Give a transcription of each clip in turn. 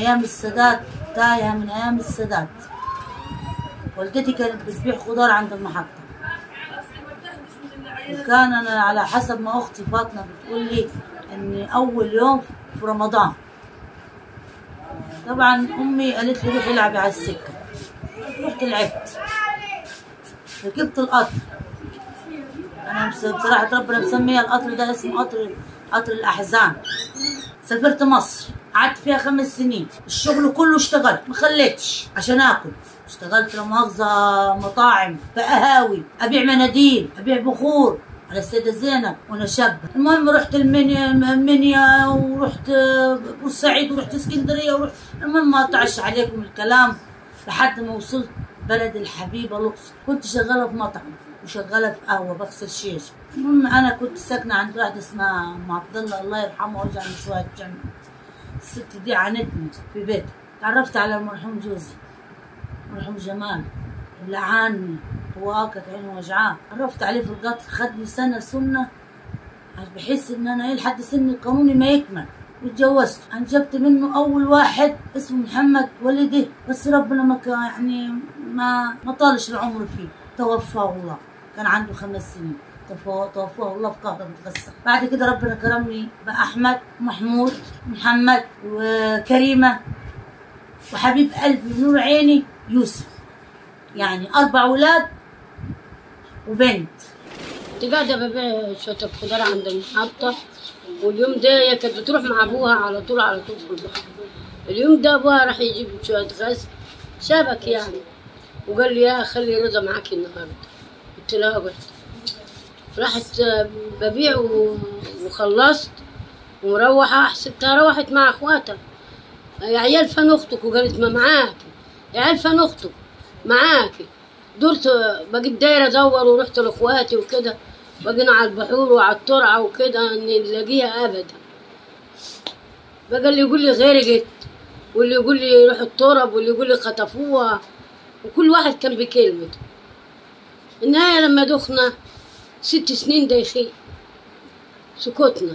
ايام السادات تايهه من ايام السادات والدتي كانت بتبيع خضار عند المحطه وكان انا على حسب ما اختي فاطمه بتقول لي ان اول يوم في رمضان طبعا امي قالت لي روحي العبي على السكه رحت لعبت ركبت القطر انا بس- بصراحه ربنا مسميه القطر ده اسمه قطر قطر الاحزان سافرت مصر قعدت فيها خمس سنين الشغل كله اشتغلت ما خليتش عشان اكل اشتغلت لا مؤاخذة مطاعم بقهاوي ابيع مناديل ابيع بخور على السيدة زينب وانا شابة المهم رحت المنيا المنيا ورحت بورسعيد ورحت اسكندرية ورحت المهم ما اقطعش عليكم الكلام لحد ما وصلت بلد الحبيبة الأقصر كنت شغالة في مطعم وشغالة في قهوة بغسل شيش المهم أنا كنت ساكنة عند واحدة اسمها أم عبد الله الله يرحمه ويجعل مسواها الجنة الست دي عانتني في بيتها تعرفت على المرحوم جوزي مرحوم جمال اللي عاني هو اه كانت عينه وجعاه عرفت عليه في القطر خدني سنة سنة بحس ان انا ايه لحد سن القانوني ما يكمل واتجوزت انجبت منه اول واحد اسمه محمد ولدي بس ربنا ما كان يعني ما ما طالش العمر فيه توفاه الله كان عنده خمس سنين توفاه توفاه الله في قهر متغسل بعد كده ربنا كرمني باحمد محمود محمد وكريمه وحبيب قلبي ونور عيني يوسف يعني اربع اولاد وبنت كنت قاعدة ببيع شوية الخضار عند المحطة واليوم ده هي كانت بتروح مع أبوها على طول على طول في البحر اليوم ده أبوها راح يجيب شوية غاز شبك يعني وقال لي يا خلي رضا معاكي النهاردة قلت لها قلت راحت آه، ببيع و- وخلصت ومروحة حسبتها روحت مع اخواتها يا عيال فين اختك وقالت ما معاكي يا عيال فين اختك معاكي درت بقيت دايرة ادور ورحت لاخواتي وكده بقينا على البحور وعلى الترعة وكده اني نلاقيها ابدا بقى اللي يقول لي غرقت واللي يقول لي روح الترب واللي يقول لي خطفوها وكل واحد كان بكلمته النهاية لما دخنا ست سنين دايخين سكتنا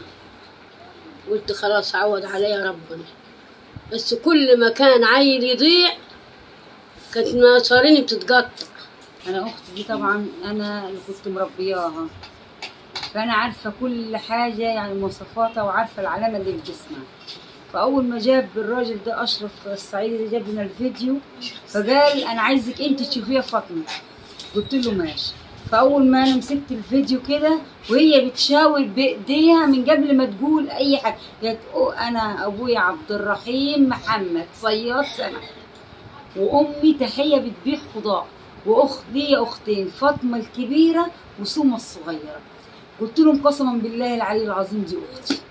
قلت خلاص عوض عليها ربنا بس كل ما كان عيل يضيع كانت مصاريني بتتقطع انا اختي دي طبعا انا اللي كنت مربياها فانا عارفه كل حاجه يعني مواصفاتها وعارفه العلامه اللي في جسمها فاول ما جاب الراجل ده اشرف الصعيدي اللي جاب لنا الفيديو فقال انا عايزك انت تشوفيها فاطمه قلت له ماشي فاول ما انا مسكت الفيديو كده وهي بتشاور بايديها من قبل ما تقول اي حاجه قالت "أو انا ابويا عبد الرحيم محمد صياد سمك وامي تحيه بتبيع خضار واخت ليا اختين فاطمه الكبيره وسومه الصغيره قلت لهم قسما بالله العلي العظيم دي اختي